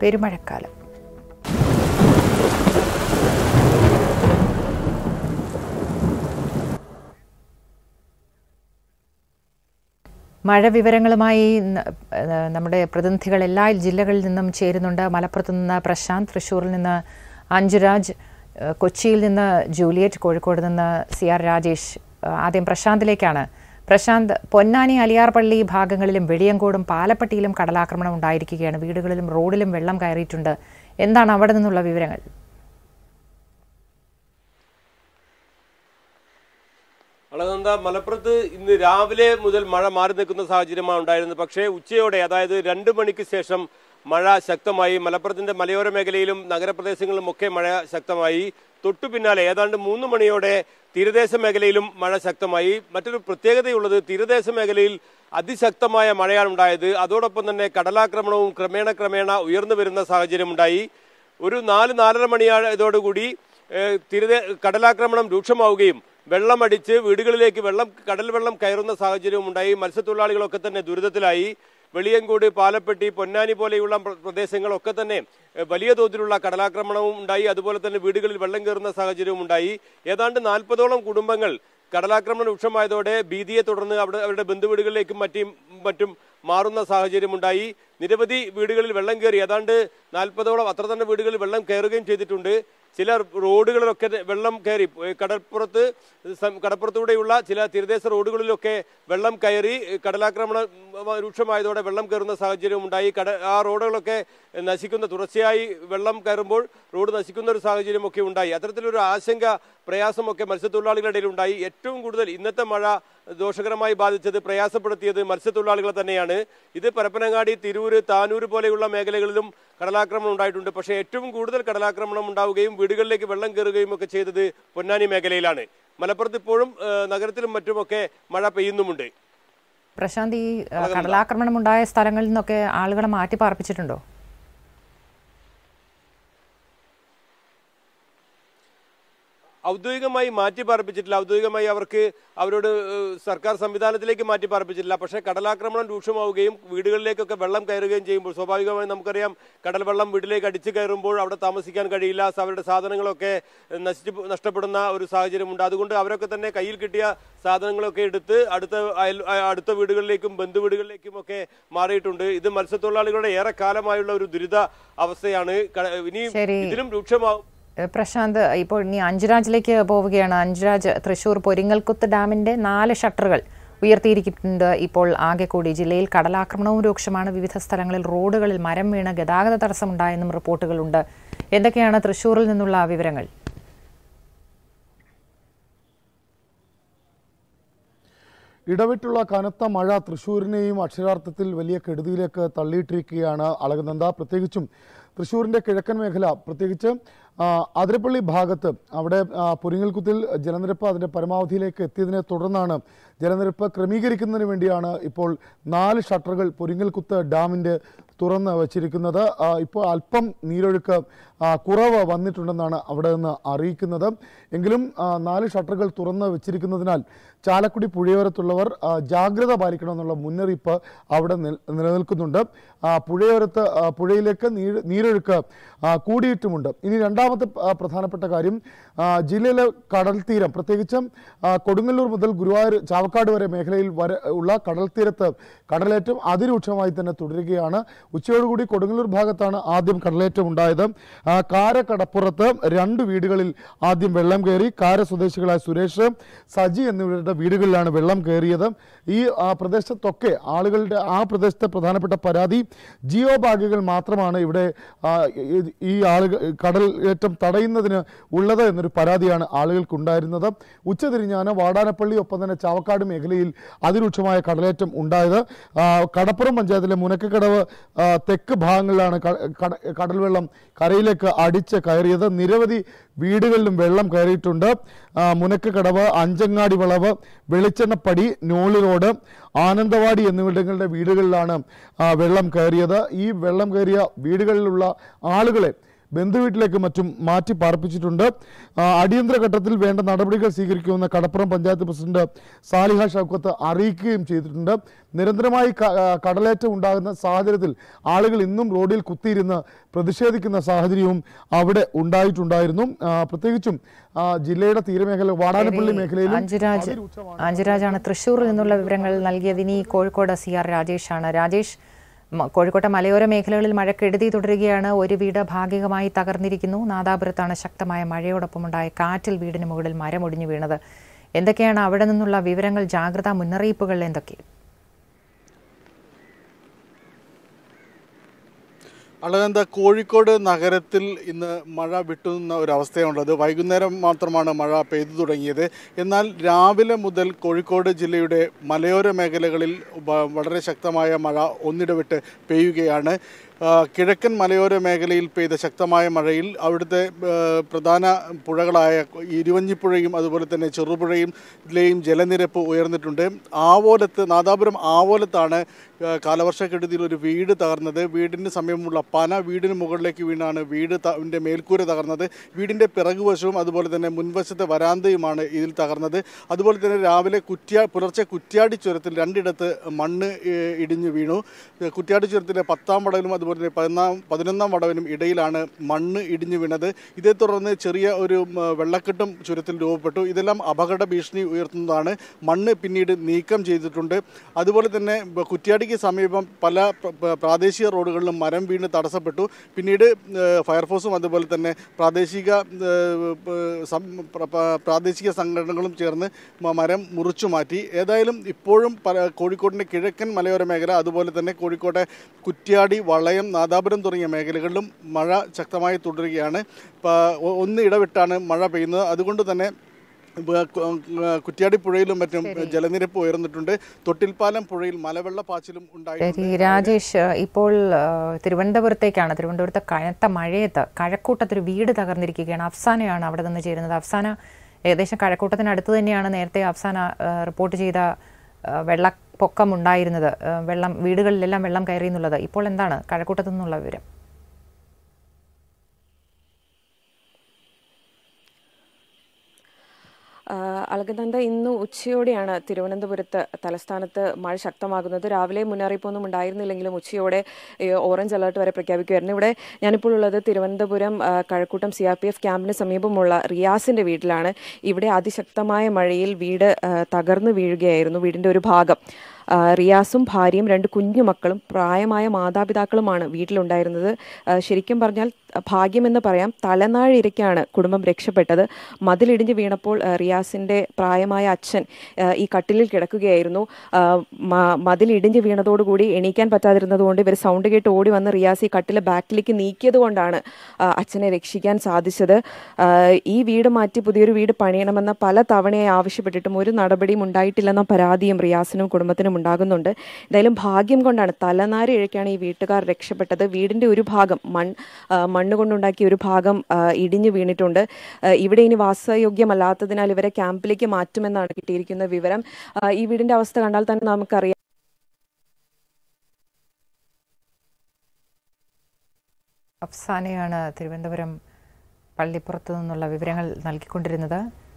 പെരുമഴക്കാലം മഴ വിവരങ്ങളുമായി ന- ഏഹ് നമ്മുടെ പ്രതിനിധികൾ എല്ലാ ജില്ലകളിൽ നിന്നും ചേരുന്നുണ്ട് മലപ്പുറത്ത് നിന്ന് പ്രശാന്ത് തൃശ്ശൂരിൽ നിന്ന് അഞ്ജുരാജ് ഏഹ് കൊച്ചിയിൽ നിന്ന് ജൂലിയറ്റ് കോഴിക്കോട് നിന്ന് സി ആർ രാജേഷ് ഏഹ് ആദ്യം പ്രശാന്തിലേക്കാണ് പ്രശാന്ത് പൊന്നാനി അലിയാർപള്ളി ഭാഗങ്ങളിലും വെളിയങ്കോടും പാലപ്പെട്ടിയിലും കടലാക്രമണം ഉണ്ടായിരിക്കുകയാണ് വീടുകളിലും റോഡിലും വെള്ളം കയറിയിട്ടുണ്ട് എന്താണ് അവിടെ നിന്നുള്ള വിവരങ്ങൾ അളകനന്ദ മലപ്പുറത്ത് ഇന്ന് രാവിലെ മുതൽ മഴ മാറി നിൽക്കുന്ന സാഹചര്യമാണ് ഉണ്ടായിരുന്നത് പക്ഷേ ഉച്ചയോടെ അതായത് രണ്ട് മണിക്ക് ശേഷം മഴ ശക്തമായി മലപ്പുറത്തിന്റെ മലയോര മേഖലയിലും നഗരപ്രദേശങ്ങളിലും ഒക്കെ മഴ ശക്തമായി തൊട്ടു പിന്നാലെ ഏതാണ്ട് മൂന്ന് മണിയോടെ തീരദേശ മേഖലയിലും മഴ ശക്തമായി മറ്റൊരു പ്രത്യേകതയുള്ളത് തീരദേശ മേഖലയിൽ അതിശക്തമായ മഴയാണ് ഉണ്ടായത് അതോടൊപ്പം തന്നെ കടലാക്രമണവും ക്രമേണ ക്രമേണ ഉയർന്നു വരുന്ന സാഹചര്യമുണ്ടായി ഒരു നാല് നാലര മണിയായതോടുകൂടി ഏഹ്, തീരദേ കടലാക്രമണം രൂക്ഷമാവുകയും വെള്ളമടിച്ച് വീടുകളിലേക്ക് വെള്ളം കടൽ വെള്ളം കയറുന്ന സാഹചര്യവും ഉണ്ടായി മത്സ്യത്തൊഴിലാളികളൊക്കെ തന്നെ ദുരിതത്തിലായി വെളിയങ്കോട് പാലപ്പെട്ടി പൊന്നാനി പോലെയുള്ള പ്ര- പ്രദേശങ്ങളൊക്കെ തന്നെ ഏഹ്, വലിയ തോതിലുള്ള കടലാക്രമണവും ഉണ്ടായി അതുപോലെ തന്നെ വീടുകളിൽ വെള്ളം കയറുന്ന സാഹചര്യവും ഉണ്ടായി ഏതാണ്ട് നാൽപ്പതോളം കുടുംബങ്ങൾ കടലാക്രമണം രൂക്ഷമായതോടെ ഭീതിയെ തുടർന്ന് അവിടെ അവരുടെ ബന്ധുവീടുകളിലേക്കും മറ്റും മറ്റും മാറുന്ന സാഹചര്യമുണ്ടായി നിരവധി വീടുകളിൽ വെള്ളം കയറി ഏതാണ്ട് നാൽപ്പതോളം അത്ര തന്നെ വീടുകളിൽ വെള്ളം കയറുകയും ചെയ്തിട്ടുണ്ട് ചില റോഡുകളിലൊക്കെ വെള്ളം കയറി ഏഹ് കടൽപ്പുറത്ത് സം- കടപ്പുറത്തൂടെയുള്ള ചില തീരദേശ റോഡുകളിലൊക്കെ വെള്ളം കയറി കടലാക്രമണം ഉം, രൂക്ഷമായതോടെ വെള്ളം കയറുന്ന സാഹചര്യം ഉണ്ടായി കട ആ റോഡുകളൊക്കെ നശിക്കുന്ന തുടർച്ചയായി വെള്ളം കയറുമ്പോൾ റോഡ് നശിക്കുന്ന ഒരു സാഹചര്യമൊക്കെ ഉണ്ടായി അത്തരത്തിലൊരു ആശങ്ക പ്രയാസമൊക്കെ മത്സ്യത്തൊഴിലാളികളുടെ ഇടയിൽ ഉണ്ടായി ഏറ്റവും കൂടുതൽ ഇന്നത്തെ മഴ ദോഷകരമായി ബാധിച്ചത് പ്രയാസപ്പെടുത്തിയത് മത്സ്യത്തൊഴിലാളികളെ തന്നെയാണ് ഇത് പരപ്പനങ്ങാടി തിരൂര് താനൂര് പോലെയുള്ള മേഖലകളിലും കടലാക്രമണം ഉണ്ടായിട്ടുണ്ട് പക്ഷേ ഏറ്റവും കൂടുതൽ കടലാക്രമണം ഉണ്ടാവുകയും വീടുകളിലേക്ക് വെള്ളം കയറുകയും ഒക്കെ ചെയ്തത് പൊന്നാനി മേഖലയിലാണ് മലപ്പുറത്ത് ഇപ്പോഴും ഏഹ്, നഗരത്തിലും മറ്റുമൊക്കെ മഴ പെയ്യുന്നുമുണ്ട് പ്രശാന്ത് ഈ ഏഹ്, കടലാക്രമണം ഉണ്ടായ സ്ഥലങ്ങളിൽ നിന്നൊക്കെ ആളുകളെ മാറ്റി പാർപ്പിച്ചിട്ടുണ്ടോ ഔദ്യോഗികമായി മാറ്റി പാർപ്പിച്ചിട്ടില്ല ഔദ്യോഗികമായി അവർക്ക് അവരോട് ഏഹ്, സർക്കാർ സംവിധാനത്തിലേക്ക് മാറ്റി പാർപ്പിച്ചിട്ടില്ല പക്ഷേ കടലാക്രമണം രൂക്ഷമാവുകയും വീടുകളിലേക്കൊക്കെ വെള്ളം കയറുകയും ചെയ്യുമ്പോൾ സ്വാഭാവികമായും നമുക്കറിയാം കടൽ വെള്ളം വീട്ടിലേക്ക് അടിച്ചു കയറുമ്പോൾ അവിടെ താമസിക്കാൻ കഴിയില്ല അവരുടെ സാധനങ്ങളൊക്കെ ഏഹ്, നശിച്ചു പോ- നഷ്ടപ്പെടുന്ന ഒരു സാഹചര്യമുണ്ട് അതുകൊണ്ട് അവരൊക്കെ തന്നെ കയ്യിൽ കിട്ടിയ സാധനങ്ങളൊക്കെ എടുത്ത് അടുത്ത അയൽ അ- അടുത്ത വീടുകളിലേക്കും ബന്ധുവീടുകളിലേക്കും ഒക്കെ മാറിയിട്ടുണ്ട് ഇത് മത്സ്യത്തൊഴിലാളികളുടെ ഏറെ കാലമായുള്ള ഒരു ദുരിത അവസ്ഥയാണ് ക- ഇനി ശരി. ഇതിലും രൂക്ഷമാവും ഏഹ് പ്രശാന്ത് ഇപ്പോൾ ഇനി അഞ്ജുരാജിലേക്ക് പോവുകയാണ് അഞ്ജുരാജ് തൃശൂർ പൊരിങ്ങൽക്കുത്ത് ഡാമിന്റെ നാല് ഷട്ടറുകൾ ഉയർത്തിയിരിക്കുന്നുണ്ട് ഇപ്പോൾ ആകെ കൂടി ജില്ലയിൽ കടലാക്രമണവും രൂക്ഷമാണ് വിവിധ സ്ഥലങ്ങളിൽ റോഡുകളിൽ മരം വീണ് ഗതാഗത തടസ്സമുണ്ടായെന്നും റിപ്പോർട്ടുകളുണ്ട് എന്തൊക്കെയാണ് തൃശൂരിൽ നിന്നുള്ള വിവരങ്ങൾ ഇടവിട്ടുള്ള കനത്ത മഴ തൃശ്ശൂരിനെയും അക്ഷരാർത്ഥത്തിൽ വലിയ കെടുതിയിലേക്ക് തള്ളിയിട്ടിരിക്കുകയാണ് അളകുനന്ദ പ്രത്യേകിച്ചും തൃശ്ശൂരിൻ്റെ കിഴക്കൻ മേഖല പ്രത്യേകിച്ച് ആ, അതിരപ്പള്ളി ഭാഗത്ത് അവിടെ ആ, പുരിങ്ങൽകുത്തിൽ ജലനിരപ്പ് അതിൻ്റെ പരമാവധിയിലേക്ക് എത്തിയതിനെ തുടർന്നാണ് ജലനിരപ്പ് ക്രമീകരിക്കുന്നതിന് വേണ്ടിയാണ് ഇപ്പോൾ നാല് ഷട്ടറുകൾ പുരിങ്ങൽകുത്ത് ഡാമിൻ്റെ തുറന്ന് വച്ചിരിക്കുന്നത് ആ, ഇപ്പോൾ അല്പം നീരൊഴുക്ക് ആ, കുറവ് വന്നിട്ടുണ്ടെന്നാണ് അവിടെ നിന്ന് അറിയിക്കുന്നത് എങ്കിലും ആ, നാല് ഷട്ടറുകൾ തുറന്ന് വെച്ചിരിക്കുന്നതിനാൽ ചാലക്കുടി പുഴയോരത്തുള്ളവർ ആ, ജാഗ്രത പാലിക്കണമെന്നുള്ള മുന്നറിയിപ്പ് അവിടെ നിൽ- നിലനിൽക്കുന്നുണ്ട് ആ, പുഴയോരത്ത് ആ, പുഴയിലേക്ക് നീര് നീരൊഴുക്ക് ആ, കൂടിയിട്ടുമുണ്ട് ഇനി രണ്ടാമത്തെ ആ, പ്രധാനപ്പെട്ട കാര്യം ആ, ജില്ലയിലെ കടൽ തീരം പ്രത്യേകിച്ചും ആ, കൊടുങ്ങല്ലൂർ മുതൽ ഗുരുവായൂർ ചാവക്കാട് വരെ മേഖലയിൽ വരെ ഉള്ള കടൽ തീരത്ത് കടലേറ്റം അതിരൂക്ഷമായി തന്നെ തുടരുകയാണ് ഉച്ചയോടുകൂടി കൊടുങ്ങല്ലൂർ ഭാഗത്താണ് ആദ്യം കടലേറ്റം ഉണ്ടായത് ആ, കാര കടപ്പുറത്ത് രണ്ട് വീടുകളിൽ ആദ്യം വെള്ളം കയറി കാര സ്വദേശികളായ സുരേഷ് സജി എന്നിവരുടെ വീടുകളിലാണ് വെള്ളം കയറിയത് ഈ ആ, പ്രദേശത്തൊക്കെ ആളുകളുടെ ആ പ്രദേശത്തെ പ്രധാനപ്പെട്ട പരാതി ജിയോ ബാഗുകൾ മാത്രമാണ് ഇവിടെ ആ, ഈ- ഈ ആളുകൾ കടലേറ്റം തടയുന്നതിന് ഉള്ളത് എന്നൊരു പരാതിയാണ് ആളുകൾക്കുണ്ടായിരുന്നത് ഉച്ചതിരിഞ്ഞാണ് വാടാനപ്പള്ളി ഒപ്പം തന്നെ ചാവക്കാട് മേഖലയിൽ അതിരൂക്ഷമായ കടലേറ്റം ഉണ്ടായത് ആ, കടപ്പുറം പഞ്ചായത്തിലെ മുനക്കക്കടവ് ആ, തെക്ക് ഭാഗങ്ങളിലാണ് ക- കട- കടൽ വെള്ളം കരയിലേക്ക് അടിച്ച് കയറിയത് നിരവധി വീടുകളിലും വെള്ളം കയറിയിട്ടുണ്ട് ആ, മുനക്കക്കടവ് അഞ്ചങ്ങാടി വളവ് വെളിച്ചെണ്ണപ്പടി നോളി റോഡ് ആനന്ദവാടി എന്നിവിടങ്ങളുടെ വീടുകളിലാണ് ആ, വെള്ളം കയറിയത് ഈ വെള്ളം കയറിയ വീടുകളിലുള്ള ആളുകളെ ബന്ധുവീട്ടിലേക്ക് മറ്റും മാറ്റി പാർപ്പിച്ചിട്ടുണ്ട് ആ, അടിയന്തര ഘട്ടത്തിൽ വേണ്ട നടപടികൾ സ്വീകരിക്കുമെന്ന് കടപ്പുറം പഞ്ചായത്ത് പ്രസിഡന്റ് സാലിഹ ഷൗക്കത്ത് അറിയിക്കുകയും ചെയ്തിട്ടുണ്ട് നിരന്തരമായി ക- ആ, കടലേറ്റം ഉണ്ടാകുന്ന സാഹചര്യത്തിൽ ആളുകൾ ഇന്നും റോഡിൽ കുത്തിയിരുന്ന് പ്രതിഷേധിക്കുന്ന സാഹചര്യവും അവിടെ ഉണ്ടായിട്ടുണ്ടായിരുന്നു ആ, പ്രത്യേകിച്ചും ആ, ജില്ലയുടെ തീരമേഖല വാടാനപ്പള്ളി മേഖലയിലും അഞ്ജുരാജ് അതിരൂക്ഷമാണ്. അഞ്ജുരാജാണ് തൃശ്ശൂരിൽ നിന്നുള്ള വിവരങ്ങൾ നൽകിയത് ഇനി കോഴിക്കോട് സി ആർ രാജേഷാണ് രാജേഷ് മ- കോഴിക്കോട്ടെ മലയോര മേഖലകളിൽ മഴക്കെടുതി തുടരുകയാണ് ഒരു വീട് ഭാഗികമായി തകർന്നിരിക്കുന്നു നാദാപുരത്താണ് ശക്തമായ മഴയോടൊപ്പമുണ്ടായ കാറ്റിൽ വീടിന് മുകളിൽ മരമൊടിഞ്ഞു വീണത് എന്തൊക്കെയാണ് അവിടെ നിന്നുള്ള വിവരങ്ങൾ ജാഗ്രതാ മുന്നറിയിപ്പുകൾ എന്തൊക്കെ അളകന്ത കോഴിക്കോട് നഗരത്തിൽ ഇന്ന് മഴ വിട്ടുനിന്ന ഒരവസ്ഥയുള്ളത് വൈകുന്നേരം മാത്രമാണ് മഴ പെയ്തു തുടങ്ങിയത് എന്നാൽ രാവിലെ മുതൽ കോഴിക്കോട് ജില്ലയുടെ മലയോര മേഖലകളിൽ വ- വളരെ ശക്തമായ മഴ ഒന്നിടവിട്ട് പെയ്യുകയാണ് ആ, കിഴക്കൻ മലയോര മേഖലയിൽ പെയ്ത ശക്തമായ മഴയിൽ അവിടുത്തെ ആ, പ്രധാന പുഴകളായ ഇരുവഞ്ഞിപ്പുഴയും അതുപോലെ തന്നെ ചെറുപുഴയും ഇതിലെയും ജലനിരപ്പ് ഉയർന്നിട്ടുണ്ട് ആവോലത്ത് നാദാപുരം ആവോലത്താണ് ആ, കാലവർഷക്കെടുതിയിൽ ഒരു വീട് തകർന്നത് വീടിന് സമീപമുള്ള പന വീടിന് മുകളിലേക്ക് വീണാണ് വീട് ത- ന്റെ മേൽക്കൂര തകർന്നത് വീടിന്റെ പിറകുവശവും അതുപോലെ തന്നെ മുൻവശത്തെ വരാന്തയുമാണ് ഇതിൽ തകർന്നത് അതുപോലെ തന്നെ രാവിലെ കുറ്റ്യാ പുലർച്ചെ കുറ്റ്യാടി ചുരത്തിൽ രണ്ടിടത്ത് മണ്ണ് ഏ, ഇടിഞ്ഞു വീണു ഏ, കുറ്റ്യാടി ചുരത്തിലെ പത്താം വടവിനും അതുപോലെ തന്നെ പതിനാം പതിനൊന്നാം വടവിനും ഇടയിലാണ് മണ്ണ് ഇടിഞ്ഞു വീണത് ഇതേ തുടർന്ന് ചെറിയ ഒരു ഉം, വെള്ളക്കെട്ടും ചുരത്തിൽ രൂപപ്പെട്ടു ഇതെല്ലാം അപകട ഭീഷണി ഉയർത്തുന്നതാണ് മണ്ണ് പിന്നീട് നീക്കം ചെയ്തിട്ടുണ്ട് അതുപോലെ തന്നെ ബ- കുറ്റ്യാടിക്ക് സമീപം പല പ്ര- പ്ര- പ്രാദേശിക റോഡുകളിലും മരം വീണ് തടസ്സപ്പെട്ടു പിന്നീട് ഏഹ്, ഫയർഫോഴ്സും അതുപോലെ തന്നെ പ്രാദേശിക ഏഹ്, പ- സം- പ്ര- പ്ര- പ്രാദേശിക സംഘടനകളും ചേർന്ന് മ- മരം മുറിച്ചു മാറ്റി ഏതായാലും ഇപ്പോഴും പല കോഴിക്കോടിൻ്റെ കിഴക്കൻ മലയോര മേഖല അതുപോലെ തന്നെ കോഴിക്കോട്ടെ കുറ്റ്യാടി വളയം നാദാപുരം തുടങ്ങിയ മേഖലകളിലും മഴ ശക്തമായി തുടരുകയാണ് പ- ഒ- ഒന്ന് ഇടവിട്ടാണ് മഴ പെയ്യുന്നത് അതുകൊണ്ട് തന്നെ ബ- കു- ആ, കുറ്റ്യാടി പുഴയിലും മറ്റും ജലനിരപ്പ് ഉയർന്നിട്ടുണ്ട് തൊട്ടിൽപ്പാലം പുഴയിൽ മലവെള്ളപ്പാച്ചിലും ശരി ഉണ്ടായിട്ടുണ്ട് രാജേഷ് ഇപ്പോൾ ആ, തിരുവനന്തപുരത്തേക്കാണ് തിരുവനന്തപുരത്ത് കനത്ത മഴയത്ത് കഴക്കൂട്ടത്തൊരു വീട് തകർന്നിരിക്കുകയാണ് അഫ്സാനയാണ് അവിടെ നിന്ന് ചേരുന്നത് അഫ്സാന ഏകദേശം കഴക്കൂട്ടത്തിനടുത്ത് തന്നെയാണ് നേരത്തെ അഫ്സാന ആ, റിപ്പോർട്ട് ചെയ്ത ആ, വെള്ളപ്പൊക്കം ഉണ്ടായിരുന്നത് ആ, വെള്ളം വീടുകളിലെല്ലാം വെള്ളം കയറി എന്നുള്ളത് ഇപ്പോൾ എന്താണ് കഴക്കൂട്ടത്തു നിന്നുള്ള വിവരം അളകനന്ദ ഇന്ന് ഉച്ചയോടെയാണ് തിരുവനന്തപുരത്ത് തലസ്ഥാനത്ത് മഴ ശക്തമാകുന്നത് രാവിലെ മുന്നറിയിപ്പൊന്നും ഉണ്ടായിരുന്നില്ലെങ്കിലും ഉച്ചയോടെ ഏഹ്, ഓറഞ്ച് അലർട്ട് വരെ പ്രഖ്യാപിക്കുമായിരുന്നു ഇവിടെ ഞാനിപ്പോൾ ഉള്ളത് തിരുവനന്തപുരം ആ, Kazhakoottam C R P F ക്യാമ്പിന് സമീപമുള്ള റിയാസിന്റെ വീട്ടിലാണ് ഇവിടെ അതിശക്തമായ മഴയിൽ വീട് ആ, തകർന്നു വീഴുകയായിരുന്നു വീടിന്റെ ഒരു ഭാഗം ആ, റിയാസും ഭാര്യയും രണ്ട് കുഞ്ഞുമക്കളും പ്രായമായ മാതാപിതാക്കളുമാണ് വീട്ടിലുണ്ടായിരുന്നത് ആ, ശരിക്കും പറഞ്ഞാൽ ഭാഗ്യമെന്ന് പറയാം തലനാഴിരയ്ക്കാണ് കുടുംബം രക്ഷപ്പെട്ടത് മതിലിടിഞ്ഞ് വീണപ്പോൾ ആ, റിയാസിന്റെ പ്രായമായ അച്ഛൻ ആ, ഈ കട്ടിലിൽ കിടക്കുകയായിരുന്നു ആ, മ- മതിലിടിഞ്ഞ് വീണതോടുകൂടി എണീക്കാൻ പറ്റാതിരുന്നതുകൊണ്ട് ഇവർ സൗണ്ട് കേട്ട് ഓടി വന്ന് റിയാസ് ഈ കട്ടിലെ ബാക്കിലേക്ക് നീക്കിയത് കൊണ്ടാണ് ആ, അച്ഛനെ രക്ഷിക്കാൻ സാധിച്ചത് ആ, ഈ വീട് മാറ്റി പുതിയൊരു വീട് പണിയണമെന്ന പല തവണയായി ആവശ്യപ്പെട്ടിട്ടും ഒരു നടപടിയും ഉണ്ടായിട്ടില്ലെന്ന പരാതിയും റിയാസിനും കുടുംബത്തിനും ഉണ്ടാകുന്നുണ്ട് എന്തായാലും ഭാഗ്യം കൊണ്ടാണ് തലനാരി ഇഴയ്ക്കാണ് ഈ വീട്ടുകാർ രക്ഷപ്പെട്ടത് വീടിന്റെ ഒരു ഭാഗം മൺ ആ, മണ്ണ് കൊണ്ടുണ്ടാക്കിയ ഒരു ഭാഗം ആ, ഇടിഞ്ഞു വീണിട്ടുണ്ട് ആ, ഇവിടെ ഇനി വാസയോഗ്യമല്ലാത്തതിനാൽ ഇവരെ ക്യാമ്പിലേക്ക് മാറ്റുമെന്നാണ് കിട്ടിയിരിക്കുന്ന വിവരം ആ, ഈ വീടിന്റെ അവസ്ഥ കണ്ടാൽ തന്നെ നമുക്കറിയാം അഫ്സാനയാണ് തിരുവനന്തപുരം പള്ളിപ്പുറത്തു നിന്നുള്ള വിവരങ്ങൾ നൽകിക്കൊണ്ടിരുന്നത്